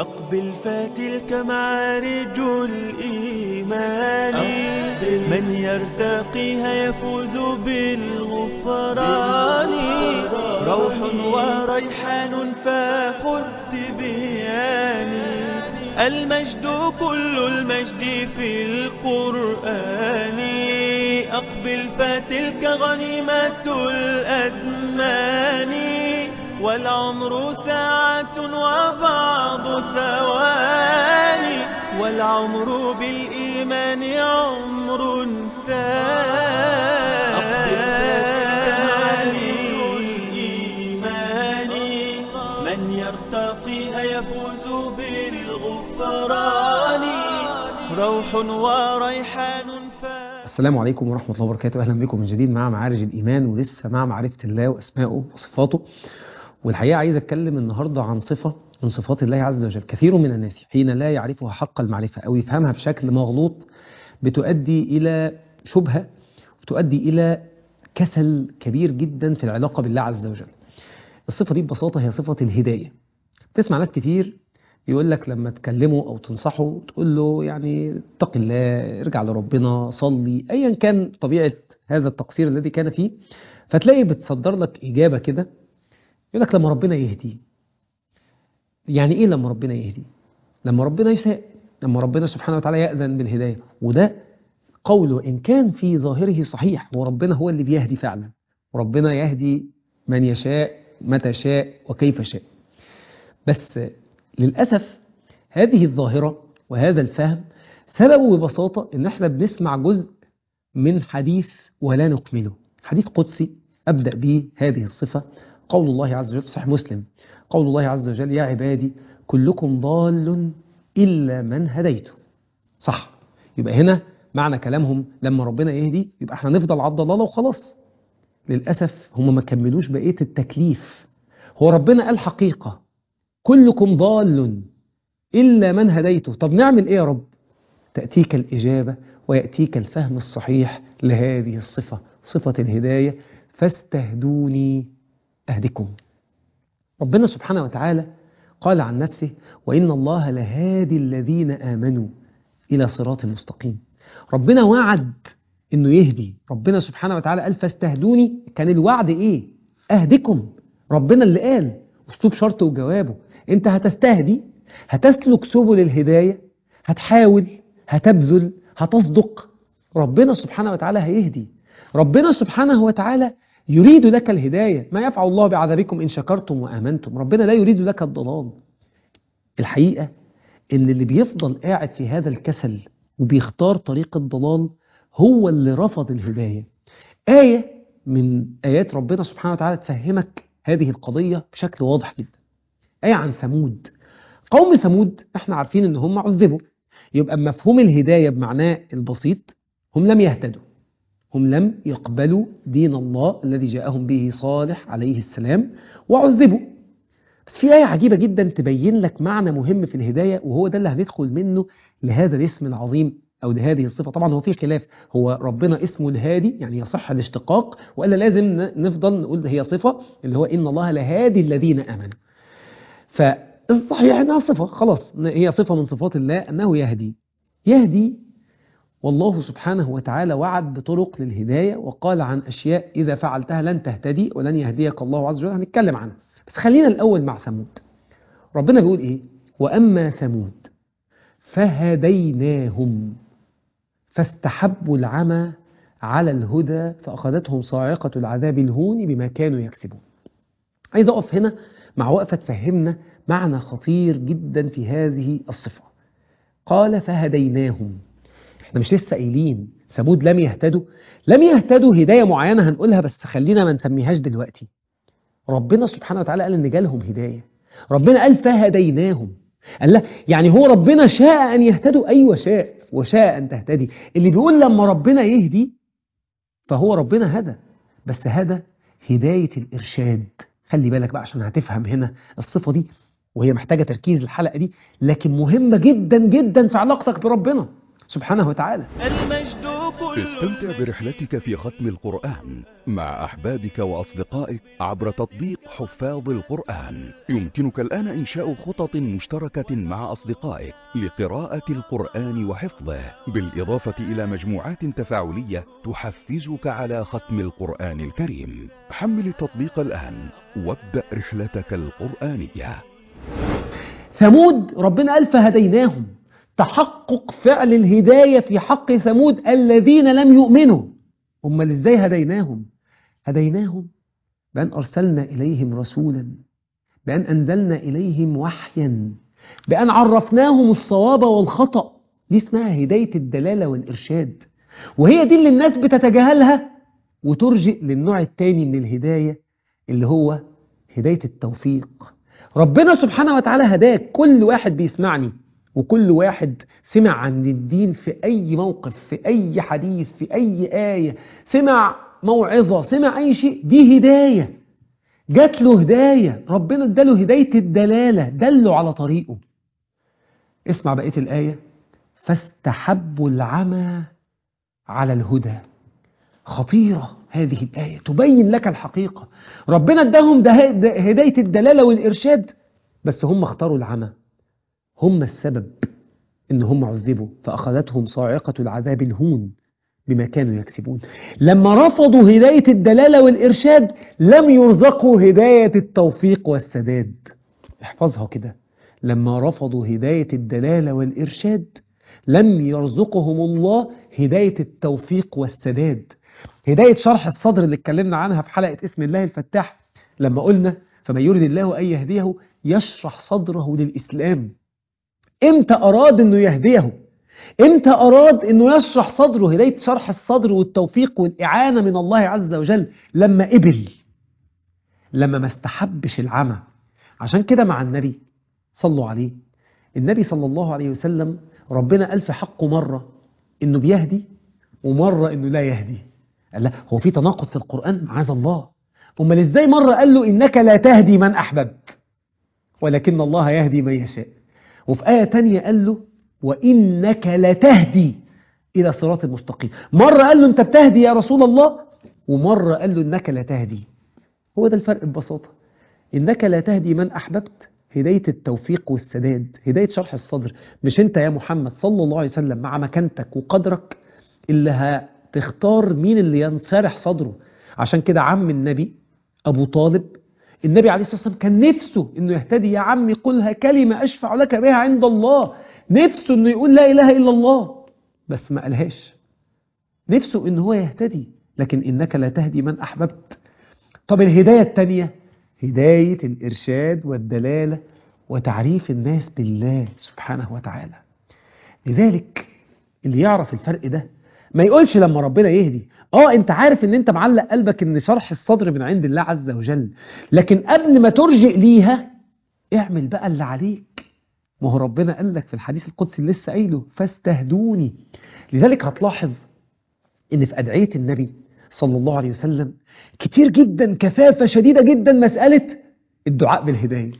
أقبل فتلك معارج الإيمان من يرتقيها يفوز بالغفران روح وريحان فخذ بياني المجد كل المجد في القرآن أقبل فتلك غنيمة الأزمان والعمر ساعة وبعض ثواني والعمر بالإيمان عمر ثاني الإيمان من يرتقيها يفوز بالغفران روح وريحان فاني السلام عليكم ورحمة الله وبركاته أهلا بكم من جديد مع معارج الإيمان ولسه مع معرفة الله وأسمائه وصفاته والحقيقة عايز أتكلم النهاردة عن صفة من صفات الله عز وجل كثير من الناس حين لا يعرفها حق المعرفة أو يفهمها بشكل مغلوط بتؤدي إلى شبهة وتؤدي إلى كسل كبير جدا في العلاقة بالله عز وجل الصفة دي ببساطة هي صفة الهداية تسمع ناس كتير يقول لك لما تكلمه أو تنصحه تقول له يعني اتق الله ارجع لربنا صلي أيا كان طبيعة هذا التقصير الذي كان فيه فتلاقي بتصدر لك إجابة كده يقول لك لما ربنا يهدي يعني ايه لما ربنا يهدي لما ربنا يساء لما ربنا سبحانه وتعالى يأذن بالهداية وده قوله إن كان في ظاهره صحيح وربنا هو اللي بيهدي فعلا وربنا يهدي من يشاء متى شاء وكيف شاء بس للأسف هذه الظاهرة وهذا الفهم سببه ببساطة إن احنا بنسمع جزء من حديث ولا نكمله حديث قدسي أبدأ به هذه الصفة قول الله عز وجل في صحيح مسلم قول الله عز وجل يا عبادي كلكم ضال إلا من هديته صح يبقى هنا معنى كلامهم لما ربنا يهدي يبقى احنا نفضل على الضلالة وخلاص للأسف هم ما كملوش بقية التكليف هو ربنا قال حقيقة كلكم ضال إلا من هديته طب نعمل إيه يا رب تأتيك الإجابة ويأتيك الفهم الصحيح لهذه الصفة صفة الهداية فاستهدوني أهدكم ربنا سبحانه وتعالى قال عن نفسه وإن الله لهادي الذين آمنوا إلى صراط مستقيم ربنا وعد إنه يهدي ربنا سبحانه وتعالى قال فاستهدوني كان الوعد إيه أهدكم ربنا اللي قال أسلوب شرط وجوابه أنت هتستهدي هتسلك سبل الهداية هتحاول هتبذل هتصدق ربنا سبحانه وتعالى هيهدي ربنا سبحانه وتعالى يريد لك الهداية ما يفعل الله بعذابكم إن شكرتم وآمنتم ربنا لا يريد لك الضلال الحقيقة إن اللي بيفضل قاعد في هذا الكسل وبيختار طريق الضلال هو اللي رفض الهداية آية من آيات ربنا سبحانه وتعالى تفهمك هذه القضية بشكل واضح جدا آية عن ثمود قوم ثمود احنا عارفين ان هم عذبوا يبقى مفهوم الهداية بمعناه البسيط هم لم يهتدوا هم لم يقبلوا دين الله الذي جاءهم به صالح عليه السلام وعذبوا بس في آية عجيبة جدا تبين لك معنى مهم في الهداية وهو ده اللي هندخل منه لهذا الاسم العظيم أو لهذه الصفة طبعا هو في خلاف هو ربنا اسمه الهادي يعني يصح الاشتقاق وإلا لازم نفضل نقول هي صفة اللي هو إن الله لهادي الذين آمنوا فالصحيح إنها صفة خلاص هي صفة من صفات الله أنه يهدي يهدي والله سبحانه وتعالى وعد بطرق للهداية وقال عن أشياء إذا فعلتها لن تهتدي ولن يهديك الله عز وجل هنتكلم عنها بس خلينا الأول مع ثمود ربنا بيقول إيه وأما ثمود فهديناهم فاستحبوا العمى على الهدى فأخذتهم صاعقة العذاب الهون بما كانوا يكسبون عايز أقف هنا مع وقفة تفهمنا معنى خطير جدا في هذه الصفة قال فهديناهم احنا مش لسه قايلين ثمود لم يهتدوا لم يهتدوا هداية معينة هنقولها بس خلينا ما نسميهاش دلوقتي ربنا سبحانه وتعالى قال ان جالهم هداية ربنا قال فهديناهم قال لا يعني هو ربنا شاء ان يهتدوا ايوه شاء وشاء ان تهتدي اللي بيقول لما ربنا يهدي فهو ربنا هدى بس هدى هداية الارشاد خلي بالك بقى عشان هتفهم هنا الصفة دي وهي محتاجة تركيز الحلقة دي لكن مهمة جدا جدا في علاقتك بربنا سبحانه وتعالى المجد كل استمتع المجد برحلتك في ختم القرآن مع أحبابك وأصدقائك عبر تطبيق حفاظ القرآن يمكنك الآن إنشاء خطط مشتركة مع أصدقائك لقراءة القرآن وحفظه بالإضافة إلى مجموعات تفاعلية تحفزك على ختم القرآن الكريم حمل التطبيق الآن وابدأ رحلتك القرآنية ثمود ربنا قال فهديناهم تحقق فعل الهداية في حق ثمود الذين لم يؤمنوا هم ازاي هديناهم هديناهم بأن أرسلنا إليهم رسولا بأن أنزلنا إليهم وحيا بأن عرفناهم الصواب والخطأ دي اسمها هداية الدلالة والإرشاد وهي دي اللي الناس بتتجاهلها وترجئ للنوع التاني من الهداية اللي هو هداية التوفيق ربنا سبحانه وتعالى هداك كل واحد بيسمعني وكل واحد سمع عن الدين في أي موقف في أي حديث في أي آية سمع موعظة سمع أي شيء دي هداية جات له هداية ربنا اداله هداية الدلالة دله على طريقه اسمع بقية الآية فاستحبوا العمى على الهدى خطيرة هذه الآية تبين لك الحقيقة ربنا اداهم ده- ده- هداية الدلالة والإرشاد بس هم اختاروا العمى هم السبب ان هم عذبوا فأخذتهم صاعقة العذاب الهون بما كانوا يكسبون لما رفضوا هداية الدلالة والإرشاد لم يرزقوا هداية التوفيق والسداد احفظها كده لما رفضوا هداية الدلالة والإرشاد لم يرزقهم الله هداية التوفيق والسداد هداية شرح الصدر اللي اتكلمنا عنها في حلقة اسم الله الفتاح لما قلنا فمن يريد الله أن يهديه يشرح صدره للإسلام امتى أراد أنه يهديه امتى أراد أنه يشرح صدره هداية شرح الصدر والتوفيق والإعانة من الله عز وجل لما قبل لما ما استحبش العمى عشان كده مع النبي صلوا عليه النبي صلى الله عليه وسلم ربنا قال في حقه مرة انه بيهدي ومرة انه لا يهدي قال لا هو في تناقض في القرآن معاذ الله امال ازاي مرة قال له انك لا تهدي من احببت ولكن الله يهدي من يشاء وفي آية تانية قال له وإنك لتهدي إلى صراط مستقيم مرة قال له أنت بتهدي يا رسول الله ومرة قال له إنك لا تهدي هو ده الفرق ببساطة إنك لا تهدي من أحببت هداية التوفيق والسداد هداية شرح الصدر مش أنت يا محمد صلى الله عليه وسلم مع مكانتك وقدرك اللي هتختار مين اللي ينشرح صدره عشان كده عم النبي أبو طالب النبي عليه الصلاة والسلام كان نفسه انه يهتدي يا عمي قلها كلمة اشفع لك بها عند الله نفسه انه يقول لا اله الا الله بس ما قالهاش نفسه ان هو يهتدي لكن انك لا تهدي من احببت طب الهداية التانية هداية الارشاد والدلالة وتعريف الناس بالله سبحانه وتعالى لذلك اللي يعرف الفرق ده ما يقولش لما ربنا يهدي اه انت عارف ان انت معلق قلبك ان شرح الصدر من عند الله عز وجل لكن قبل ما ترجئ ليها اعمل بقى اللي عليك ما هو ربنا قال لك في الحديث القدسي اللي لسه قايله فاستهدوني لذلك هتلاحظ ان في ادعيه النبي صلى الله عليه وسلم كتير جدا كثافه شديده جدا مساله الدعاء بالهدايه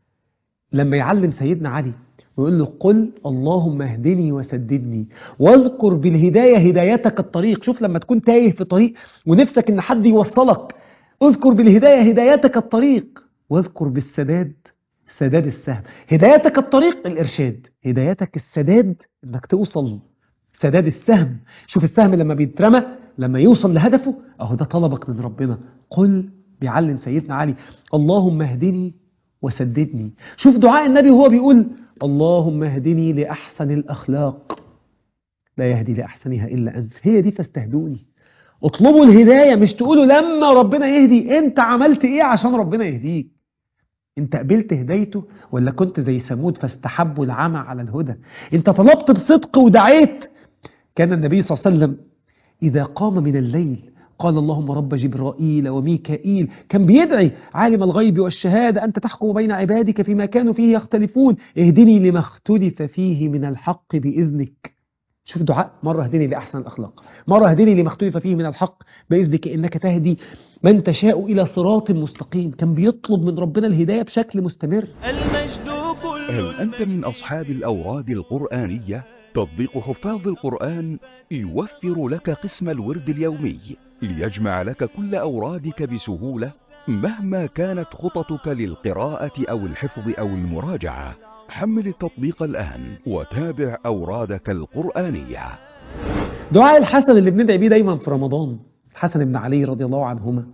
لما يعلم سيدنا علي ويقول له قل اللهم اهدني وسددني واذكر بالهداية هدايتك الطريق شوف لما تكون تايه في طريق ونفسك ان حد يوصلك اذكر بالهداية هدايتك الطريق واذكر بالسداد سداد السهم هدايتك الطريق الإرشاد هدايتك السداد انك توصل سداد السهم شوف السهم لما بيترمى لما يوصل لهدفه اهو ده طلبك من ربنا قل بيعلم سيدنا علي اللهم اهدني وسددني شوف دعاء النبي وهو بيقول اللهم اهدني لأحسن الأخلاق لا يهدي لأحسنها إلا أنت هي دي فاستهدوني اطلبوا الهداية مش تقولوا لما ربنا يهدي انت عملت ايه عشان ربنا يهديك انت قبلت هدايته ولا كنت زي ثمود فاستحبوا العمى على الهدى انت طلبت بصدق ودعيت كان النبي صلى الله عليه وسلم إذا قام من الليل قال اللهم رب جبرائيل وميكائيل كان بيدعي عالم الغيب والشهادة أنت تحكم بين عبادك فيما كانوا فيه يختلفون اهدني لما اختلف فيه من الحق بإذنك شوف دعاء مرة اهدني لأحسن الأخلاق مرة اهدني لما اختلف فيه من الحق بإذنك إنك تهدي من تشاء إلى صراط مستقيم كان بيطلب من ربنا الهداية بشكل مستمر المجد كل هل أنت المجد من أصحاب الأوراد القرآنية؟ تطبيق حفاظ القرآن يوفر لك قسم الورد اليومي ليجمع لك كل أورادك بسهولة مهما كانت خططك للقراءة أو الحفظ أو المراجعة حمل التطبيق الآن وتابع أورادك القرآنية دعاء الحسن اللي بندعي بيه دايما في رمضان الحسن بن علي رضي الله عنهما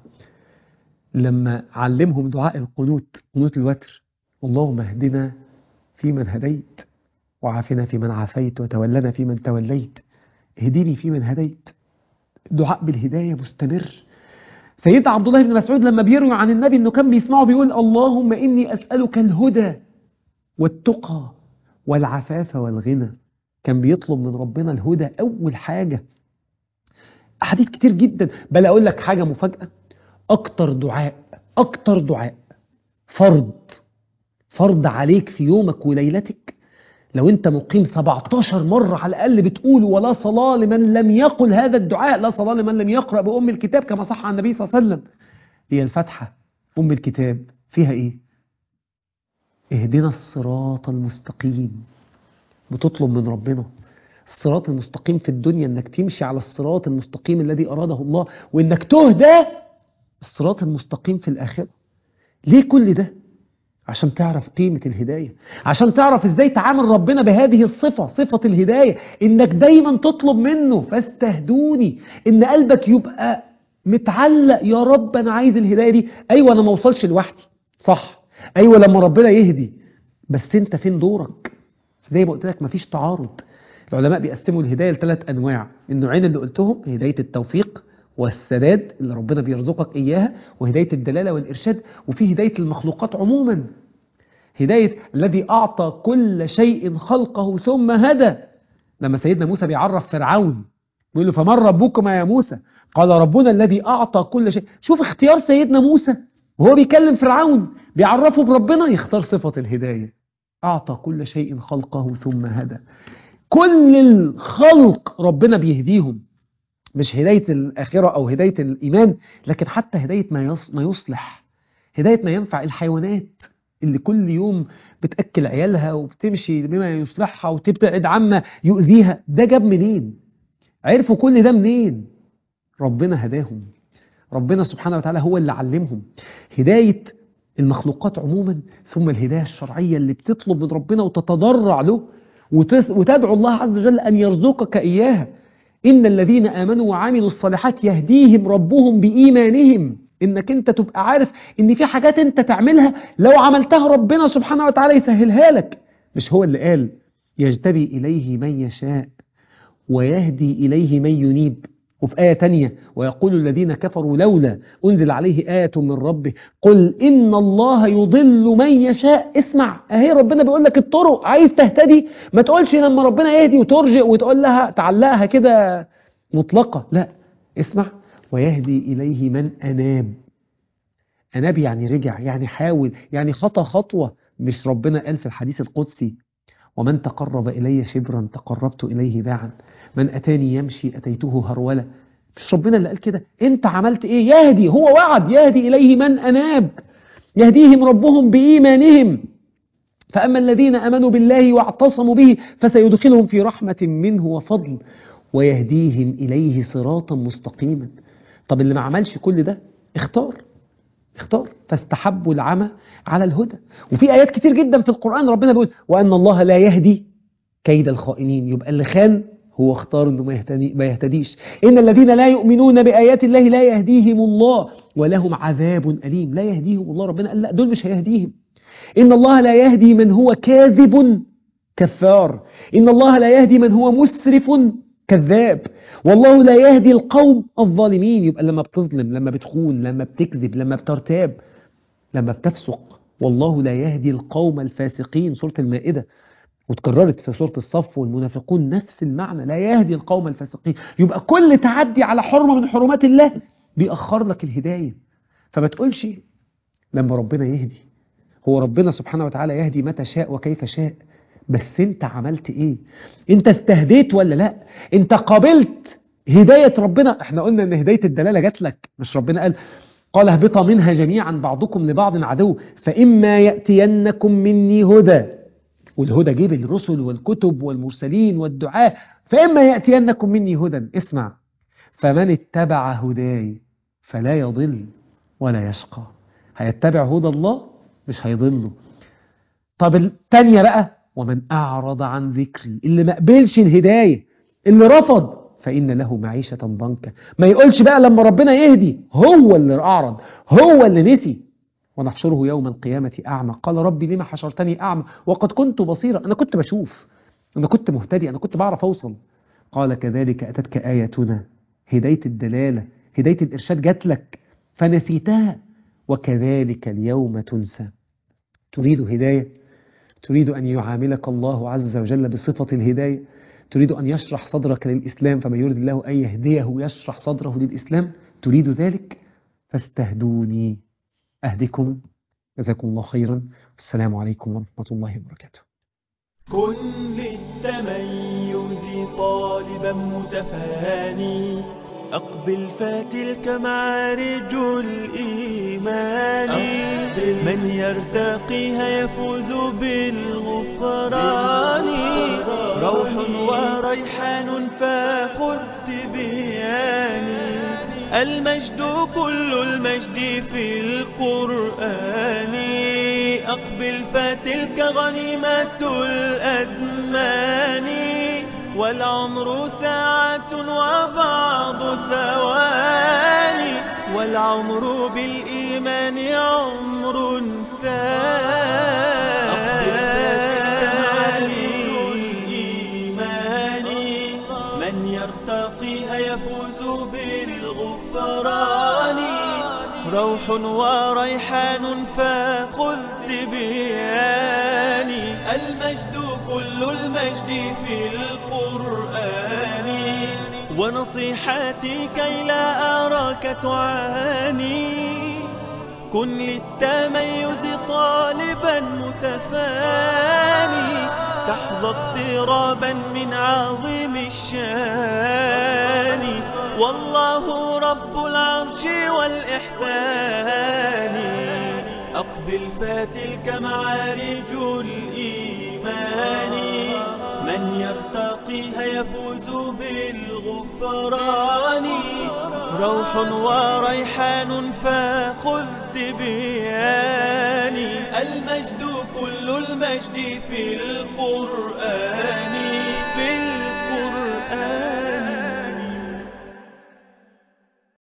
لما علمهم دعاء القنوت قنوت الوتر اللهم اهدنا فيمن هديت وعافنا فيمن عافيت وتولنا فيمن توليت اهدني فيمن هديت دعاء بالهداية مستمر سيدنا عبد الله بن مسعود لما بيروي عن النبي انه كان بيسمعه بيقول اللهم اني اسالك الهدى والتقى والعفاف والغنى كان بيطلب من ربنا الهدى اول حاجه احاديث كتير جدا بل اقول لك حاجه مفاجاه اكتر دعاء اكتر دعاء فرض فرض عليك في يومك وليلتك لو انت مقيم 17 مرة على الأقل بتقول ولا صلاة لمن لم يقل هذا الدعاء لا صلاة لمن لم يقرأ بأم الكتاب كما صح عن النبي صلى الله عليه وسلم هي الفاتحة أم الكتاب فيها إيه اهدنا الصراط المستقيم بتطلب من ربنا الصراط المستقيم في الدنيا انك تمشي على الصراط المستقيم الذي أراده الله وانك تهدى الصراط المستقيم في الآخرة ليه كل ده عشان تعرف قيمة الهداية عشان تعرف ازاي تعامل ربنا بهذه الصفة صفة الهداية انك دايما تطلب منه فاستهدوني ان قلبك يبقى متعلق يا رب انا عايز الهداية دي ايوه انا ما اوصلش لوحدي صح ايوه لما ربنا يهدي بس انت فين دورك زي ما قلت لك مفيش تعارض العلماء بيقسموا الهداية لثلاث انواع النوعين اللي قلتهم هداية التوفيق والسداد اللي ربنا بيرزقك إياها وهداية الدلالة والإرشاد وفي هداية المخلوقات عموما هداية الذي أعطى كل شيء خلقه ثم هدى لما سيدنا موسى بيعرف فرعون بيقول له فمن ربكما يا موسى قال ربنا الذي أعطى كل شيء شوف اختيار سيدنا موسى وهو بيكلم فرعون بيعرفه بربنا يختار صفة الهداية أعطى كل شيء خلقه ثم هدى كل الخلق ربنا بيهديهم مش هداية الآخرة أو هداية الإيمان لكن حتى هداية ما ما يصلح هداية ما ينفع الحيوانات اللي كل يوم بتأكل عيالها وبتمشي بما يصلحها وتبتعد عما يؤذيها ده جاب منين عرفوا كل ده منين ربنا هداهم ربنا سبحانه وتعالى هو اللي علمهم هداية المخلوقات عموما ثم الهداية الشرعية اللي بتطلب من ربنا وتتضرع له وتدعو الله عز وجل أن يرزقك إياها إن الذين آمنوا وعملوا الصالحات يهديهم ربهم بإيمانهم إنك أنت تبقى عارف إن في حاجات أنت تعملها لو عملتها ربنا سبحانه وتعالى يسهلها لك مش هو اللي قال يجتبي إليه من يشاء ويهدي إليه من ينيب وفي آية تانية ويقول الذين كفروا لولا أنزل عليه آية من ربه قل إن الله يضل من يشاء اسمع أهي ربنا بيقول لك الطرق عايز تهتدي ما تقولش لما ربنا يهدي وترجع وتقول لها تعلقها كده مطلقة لا اسمع ويهدي إليه من أناب أناب يعني رجع يعني حاول يعني خطى خطوة مش ربنا قال في الحديث القدسي ومن تقرب إلي شبرا تقربت إليه باعا من أتاني يمشي أتيته هرولة مش ربنا اللي قال كده انت عملت ايه يهدي هو وعد يهدي إليه من أناب يهديهم ربهم بإيمانهم فأما الذين أمنوا بالله واعتصموا به فسيدخلهم في رحمة منه وفضل ويهديهم إليه صراطا مستقيما طب اللي ما عملش كل ده اختار اختار فاستحبوا العمى على الهدى وفي آيات كتير جدا في القرآن ربنا بيقول وأن الله لا يهدي كيد الخائنين يبقى اللي خان هو اختار انه ما, يهتدي ما يهتديش إن الذين لا يؤمنون بآيات الله لا يهديهم الله ولهم عذاب أليم لا يهديهم الله ربنا قال لا دول مش هيهديهم إن الله لا يهدي من هو كاذب كفار إن الله لا يهدي من هو مسرف كذاب والله لا يهدي القوم الظالمين يبقى لما بتظلم لما بتخون لما بتكذب لما بترتاب لما بتفسق والله لا يهدي القوم الفاسقين سورة المائدة وتكررت في سورة الصف والمنافقون نفس المعنى لا يهدي القوم الفاسقين يبقى كل تعدي على حرمة من حرمات الله بيأخر لك الهداية فما تقولش لما ربنا يهدي هو ربنا سبحانه وتعالى يهدي متى شاء وكيف شاء بس انت عملت ايه انت استهديت ولا لا انت قابلت هداية ربنا احنا قلنا ان هداية الدلالة جات لك مش ربنا قال قال اهبطا منها جميعا بعضكم لبعض عدو فإما يأتينكم مني هدى والهدى جه بالرسل والكتب والمرسلين والدعاء فإما يأتينكم مني هدى اسمع فمن اتبع هداي فلا يضل ولا يشقى هيتبع هدى الله مش هيضله طب التانية بقى ومن أعرض عن ذكري اللي ما قبلش الهداية اللي رفض فإن له معيشة ضنكا ما يقولش بقى لما ربنا يهدي هو اللي أعرض هو اللي نسي ونحشره يوم القيامة أعمى قال ربي لما حشرتني أعمى وقد كنت بصيرا أنا كنت بشوف أنا كنت مهتدي أنا كنت بعرف أوصل قال كذلك أتتك آياتنا هداية الدلالة هداية الإرشاد جات لك فنسيتها وكذلك اليوم تنسى تريد هداية تريد أن يعاملك الله عز وجل بصفة الهداية تريد أن يشرح صدرك للإسلام فما يريد الله أن يهديه يشرح صدره للإسلام تريد ذلك فاستهدوني أهدكم جزاكم الله خيرا والسلام عليكم ورحمة الله وبركاته كن للتميز طالبا متفاني أقبل فتلك معارج الإيمان من يرتقيها يفوز بالغفران روح وريحان فخذ بياني المجد كل المجد في القرآن أقبل فتلك غنيمة الأزمان والعمر ساعة وبعض ثواني والعمر بالإيمان عمر ثاني الإيمان من يرتقيها يفوز بالغفران روح وريحان فخذ بياني المجد كل المجد في القرآن ونصيحتي كي لا أراك تعاني كن للتميز طالبا متفاني تحظى اقترابا من عظيم الشان والله رب العرش والإحسان أقبل فتلك معارج الإيمان من يرتقيها يفوز بالغفران روح وريحان فخذ بياني المجد كل المجد في القرآن في القرآن